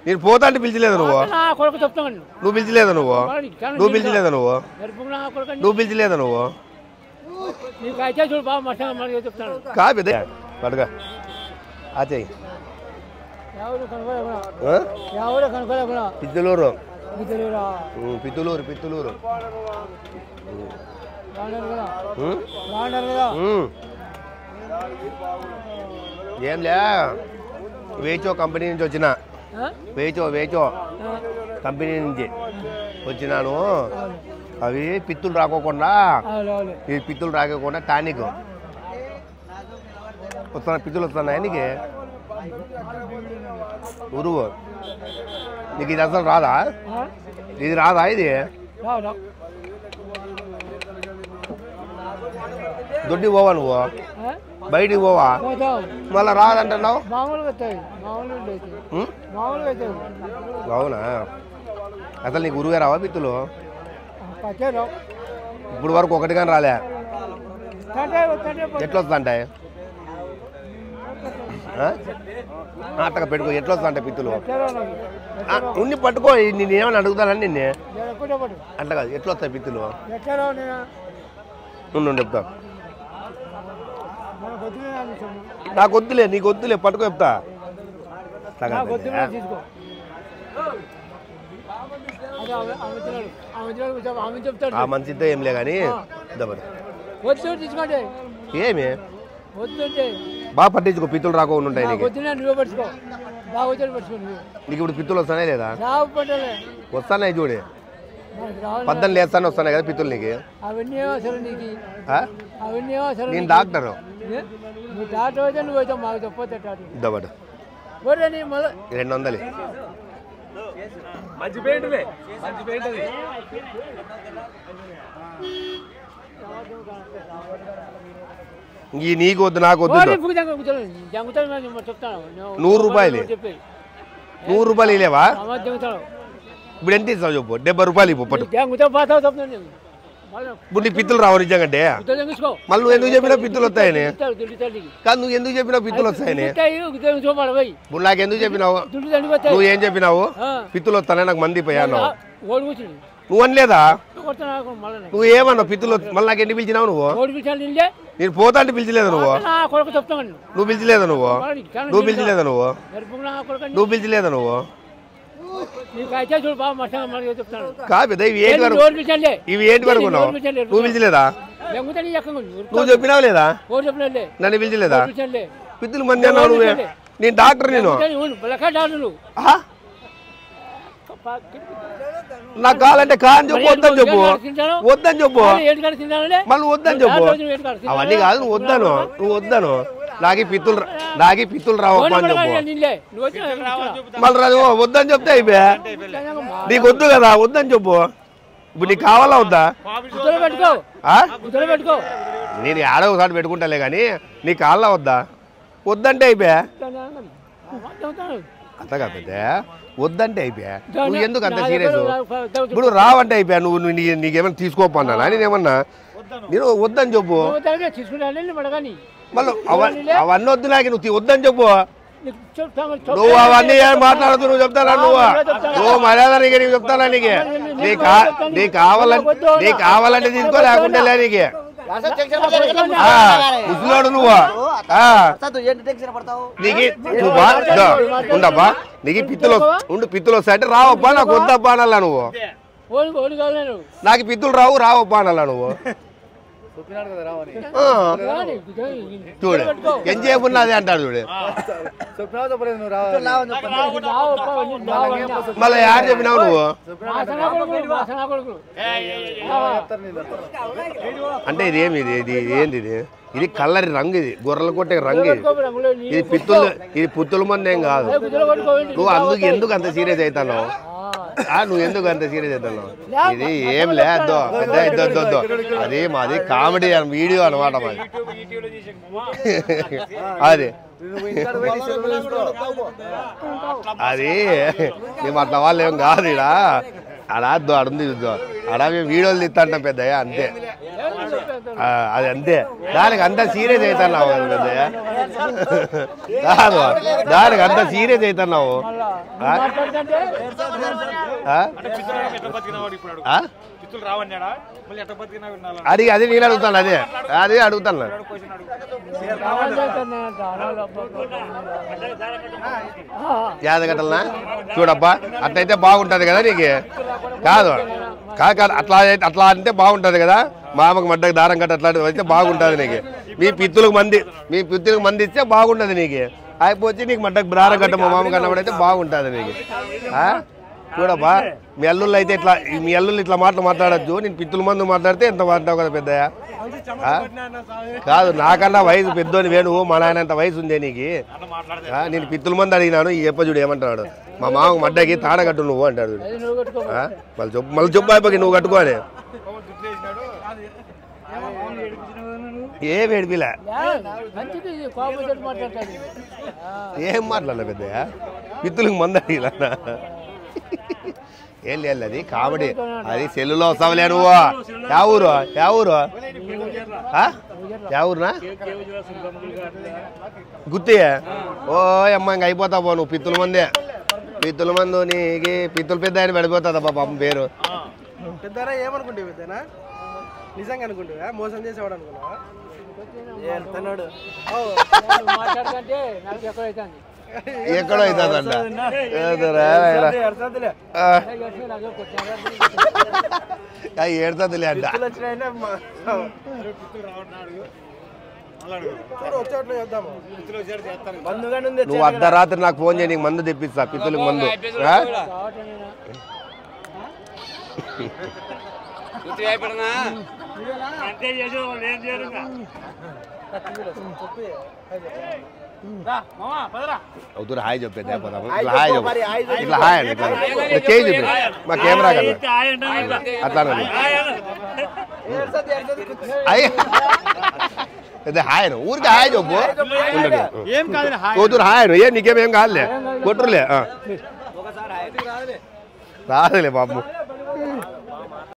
నేను పోతా అంటే పిలిచలేదు నువ్వు నా కొడుకు చెప్తాను నువ్వు పిలిచలేదు నువ్వు నువ్వు పిలిచలేదు నువ్వు ఎరుపు నా కొడుకు నువ్వు పిలిచలేదు నువ్వు నీకు అయితే చూడు బాబు మసంగా మరి చెప్తాను కా పెద్ద పడుగా ఆ చెయ్యి ఎవరు కనుకోలేకున్నా ఆ? ఎవరు కనుకోలేకున్నా పిత్తులూరు నీకు తెలియరా ఉమ్, పిత్తులూరు పిత్తులూరు బాగుంటారు కదా ఉమ్, బాగుంటారు కదా ఉమ్. ఏంలే వేచో కంపెనీ నుంచి వచ్చిన ఆ? వేచో వేచో ఆ. కంపెనీ నుంచి వచ్చినాను అవి పిత్తులు రాకోకుండా అవును అవును ఈ పిత్తులు రాకోకుండా టానిక్ వస్తున్నా పిత్తులు వస్తున్నాయి నీకు ఉరువు నీకు ఇది అసలు రాదా ఆ? ఇది రాదా ఇది రావు రావు దొడ్డి పోవా నువ్వు ఆ? బయటికి పోవా పోతాం మళ్ళీ రాదంటున్నావు మామూలుగా వస్తాయి మామూలుగా అయితే ఉం? మామూలుగా అవుతాయి అవునా అసలు నీకు ఉరువే రావా పిత్తులు పచ్చే రావు ఇప్పుడు వరకు ఒకటి కానీ రాలే తంటే తంటే ఎట్లా వస్తుంటాయి అట్టగా పెట్టుకో ఎట్లా వస్తుంటాయి పిత్తులు ఆ, ఉన్ని పట్టుకో నేను ఏమని అడుగుతానని నిన్నే ఎక్కడే పడు అట్లా కాదు ఎట్లా వస్తాయి పిత్తులు ఎక్కడ రావు నేను ఉండు ఉండు చెప్తా మనకు వద్దులే నా విషయం. నాకు వద్దులే నీకు వద్దులే పట్టుకో చెప్తా అట్లా నాకు కాదు వద్దులే తీసుకో అదే ఆమె ఆమె తిన్నాడు ఆమె తిన్నాడు కొంచెం ఆమె చెప్తాడు ఆ మంచితో ఏం లే కానీ దబ్బరు వద్దు తీసుకోండి ఏమి వద్దంటే బాగా పట్టించుకో పిత్తులు రాకుండా ఉంటాయి నాకు నీకు వద్దులే నువ్వే పట్టుకో బాగా వచ్చాడు పట్టుకో నువ్వు నీకు ఇప్పుడు పిత్తులు వస్తానే లేదా రావు పట్టాలే వస్తానే చూడు మనకి రావు పద్దెని లేస్తానే వస్తాయి కదా పిత్తులు నీకు అవన్నీ ఏమో అసలు నీకు ఆ? అవన్నీ ఏమో అసలు నేను నీకు. డాక్టరు ఏ? నువ్వు డాక్టర్ అయితే నువ్వు అయితే మాకు చెప్పొద్దు డాక్టర్ దబ్బడు ఒరే నీ మళ్ళీ రెండు వందలు మంచి పెయింట్లే మంచి పెయింట్ అది ఈ నీకు వద్దు నాకు వద్దు ఓడి పువ్వు జంగు కూర్చోలేదు. జంగుతాడు మరి నేను చెప్తాను నువ్వు- నూరు రూపాయలు. నువ్వు చెప్పేది. నూరు రూపాయలు ఇలేవా అమ్మ జంగుతాడు ఇప్పుడు ఎంత ఇస్తావు చెప్పు డెబ్బై రూపాయలు ఇవ్వు పట్టు జంగుతా పోతావు చెప్తాను నేను మళ్ళీ ఇప్పుడు నీ పిత్తులు రావు నిజంగంటే గుర్తు జంగించుకో మళ్ళీ నువ్వు ఎందుకు చెప్పినా పిత్తులు వస్తాయని తింటాడు దుడ్డు తల్లికి కాదు నువ్వు ఎందుకు చెప్పినావు పిత్తులు వస్తాయని తింటాయి గుర్తు జంగించుకోమాడు పోయి ఇప్పుడు నాకు ఎందుకు చెప్పినావు దుడ్డు తండ్రి పోతాయి నువ్వు ఏం చెప్పినావు ఆ. పిత్తులు వస్తానే నాకు మంది పోయాను ఓడి కూర్చుని నువ్వు అనలేదా కొడతాను మళ్ళీ నువ్వు ఏమన్నావు పిత్తులు వస్త- మళ్ళీ నాకు ఎన్ని పిలిచినావు నువ్వు ఓడి కూర్చొని నిండే నేను పోతా అంటే పిలిచలేదు నువ్వు నా కొడుకు చెప్తాను నువ్వు పిలిచలేదు నువ్వు మళ్ళీ నీకు చాలా నువ్వు పిలిచలేదు నువ్వు ఎరుపు నా కొడుకు నువ్వు పిలిచలేదు నువ్వు నీకు అయితే చూడు బాబు మసంగా మరి చెప్తాను కాదు పెద్ద ఇవి ఏంటి వరకు ఓడి పిలిచండి ఇవి ఏంటి వరకు ఉన్నావు నువ్వు పిలిచలేదా జంగుతాడు ఎక్కడ నువ్వు చెప్పినావు లేదా ఓడి చెప్పలే నన్ను పిలిచలేదా పిలిచండి పిత్తులు మంది అన్నావు నువ్వే నేను డాక్టర్ నేను బలకా డాక్టర్లు ఆ? నాకు కావాలంటే కా అని చెప్పు వద్దని చెప్పు వద్దని చెప్పు ఏడు కాడ తిన్నానంటే మళ్ళీ వద్దని చెప్పు అవన్నీ కాదు నువ్వు వద్దాను నువ్వు వద్దాను నాకు ఈ పిత్తులు రా- నాకు ఈ పిత్తులు రావప్ప అని చెప్పు నిన్నే నువ్వు వచ్చి మళ్ళీ రాదు వద్దని చెప్తే అయిపోయా నీకు వద్దు కదా వద్దని చెప్పు ఇప్పుడు నీకు కావాలా వద్దా గుర్తులో పెట్టుకో ఆ? గుర్తులో పెట్టుకో నేను ఆడో ఒకసారి పెట్టుకుంటాలే కానీ నీకు కావాలా వద్దా వద్దంటే అయిపోయా అంత కాకపోతే వద్దంటే అయిపోయా నువ్వు ఎందుకు అంత సీరియస్ ఇప్పుడు రావంటే అయిపోయా నువ్వు నువ్వు నీ- నీకేమైనా తీసుకోపన్నా నేను ఏమన్నా నేను వద్దని చెప్పు తీసుకుంటాను పడగాని మళ్ళీ అవ- అవన్నీ వద్దు నాకు నువ్వు తీ- వద్దని చెప్పు నువ్వు అవన్నీ ఏం మాట్లాడదు నువ్వు చెప్తానా నువ్వు నువ్వు మర్యాద నీకు నీకు చెప్తానా నీకు నీ కా నీ కావాలంటే నీ కావాలంటే తీసుకో లేకుంటే లే నీకు ఆ, ముసలోడు నువ్వు ఆ, ఏంటి టెన్షన్ పడతావు నీకు నువ్వు బా, ఇదో, ఉండబ్బా నీకు పిత్తులు వస్- ఉండు పిత్తులు వస్తాయంటే రావబ్బా నాకు వద్దబ్బా అనల్లా నువ్వు ఓడి ఓడి కావాలి నేను నాకు ఈ పిత్తులు రావు రావబ్బా అనల్లా నువ్వు చెప్పినాడు కదా రావని ఆ, రాని, చూడు ఎంతసేపు ఉన్నది అంటాడు చూడు చెప్పినావు చెప్పలేదు నువ్వు రావాలి లావని చెప్పండి. రావు అప్ప, నీ రావు అన్నా. మళ్ళీ యారు చెప్పినావు నువ్వు మా సన్న కొడుకులు, మా సన్న కొడుకులు. చెప్తారు నీ దగ్గర. అంటే ఇది ఏమి ఇది ఇది ఏంది ఇది ఇది కల్లరి రంగు ఇది గొర్రెలు కొట్టే రంగు ఇది కొట్టుకో, రంగులో నీ- ఇది పిత్తులు ఇది పుత్తుల మంది ఏం కాదు ఏ, గుడ్డలో కొట్టుకోండి. నువ్వు అందుకు ఎందుకు అంత సీరియస్ అవుతాను ఆ, నువ్వు ఎందుకు అంత సీరియస్ అవుతాను ఇది ఏం లేదు పెద్ద ఇద్దో ఇద్దో అది మాది కామెడీ వీడియో అనమాట మాది అది నువ్వు ఇంటికాడ పోయి సెలవులు తీసుకో. అది మేము అట్లా వాళ్ళు ఏం కాదు ఇడా అడా అద్దు అడుంది చూద్దాం అడా మేము వీడియోలు తీస్తాంటాం పెద్దయ్య అంతే ఏం చెప్పేది? ఆ, అది అంతే దానికి అంత సీరియస్ అవుతున్నావు కదా పెద్దయ్య. కాదు దానికి అంత సీరియస్ అవుతున్నావు ఆ? మాట్లాడుతుంటే ఆ? ఆ? చిత్తులు రావన్నాడా మళ్ళీ ఎట్ట బతికినా వినాలా అది అది నేను అడుగుతాను అదే అదే అడుగుతాను కావాలి అంటున్నానంట. అనాలి అబ్బా. ఆ, జాతకట్టలనా చూడబ్బా అట్లయితే బాగుంటది కదా నీకు కాదు కాదు కాదు అట్లా అయితే అట్లా అంటే బాగుంటది కదా మామకు మడ్డకు దారం కట్ట అట్లాంటివి అయితే బాగుంటది నీకు మీ పిత్తులకు మంది మీ పిత్తులకు మంది ఇస్తే బాగుంటది నీకు అయిపోతే నీకు మడ్డకు దారం కట్ట మా మామ కన్నప్పుడైతే బాగుంటది నీకు ఆ? చూడబ్బా మీ అల్లుళ్ళు అయితే ఇట్లా మీ అల్లుళ్ళు ఇట్లా మాటలు మాట్లాడద్దు నేను పిత్తుల మందు మాట్లాడితే ఎంత మాట్లాడావు కదా పెద్దయ్య ఆ? కాదు నాకన్నా వయసు పెద్దోని వేణు మా నాయన అంత వయసు ఉందే నీకు ఆ, నేను పిత్తుల మంది అడిగినాను ఈ చెప్ప చూడు ఏమంటాడు మా మామ మడ్డకి తాడగట్టు నువ్వు అంటాడు చూడు. అది నువ్వు కట్టుకో ఆ? మళ్ళీ చెప్పు మళ్ళీ చెప్పు అయిపోయి నువ్వు కట్టుకోని ఏం ఏడిపిలే లే, మంచిది ఇది కోపం తోటి మాట్లాడతాది ఆ, ఏం మాట్లాడలే పెద్దయ్య పిత్తులకు మంది అడిగినా ఏం లేదు అది కామెడీ అది సెల్లులో వస్తావులే నువ్వు యా ఊరు యా ఊరు ఆ? యా ఊరునా గుత్తి ఓ అమ్మ ఇంక అయిపోతా పో నువ్వు పిత్తుల మందే పిత్తుల మందు నీకి పిత్తుల పెద్ద ఆయన పడిపోతుందా పాపం పేరు పెద్దనా ఏమనుకుంటే పెద్దనా నిజంగా అనుకుంటావా మోసం చేసేవాడు అనుకున్నావా వెళ్తున్నాడు నువ్వు మాట్లాడుతుంటే నాకు ఎక్కడైతుంది ఎక్కడో అవుతుందంట ఏదోరా, ఏరా. ఆ, నాకు కొట్టినారు ఆ, ఏడుతుందిలే అంట వచ్చినాయన వచ్చేట్లు చేద్దాము బంధుగానే ఉంది నువ్వు అర్ధరాత్రి నాకు ఫోన్ చేయి నీకు మందు తెప్పిస్తా పిత్తులకు మందు ఆ? అంతే చేసి వాళ్ళు ఏం చేయరు ఇంకా. మామా పదరా అవుతురు హాయ్ చెప్పేది పోదాము హాయ్ ఇట్లా హాయ్ చెప్పు చెప్పు మరి, హాయ్ చెప్పు. ఇట్లా హాయ్ అండి ఇట్లా ఇట్లా చేయి చూపి మా కెమెరా కదా అయితే ఆయ్ అంటాను ఇంకా. అట్లా అనండి. ఆయ్ అను. ఏడ్సద్దు, ఏడ్సద్దు, కూర్చో. అయ్యి అదే హాయ్ అను. ఊరికి హాయ్ చెప్పు ఉండదు ఏం కాదు కూతురు హాయ్ అను. ఏ నీకేమేం కాదులే కొట్టురులే ఆ. రాదులే పాపం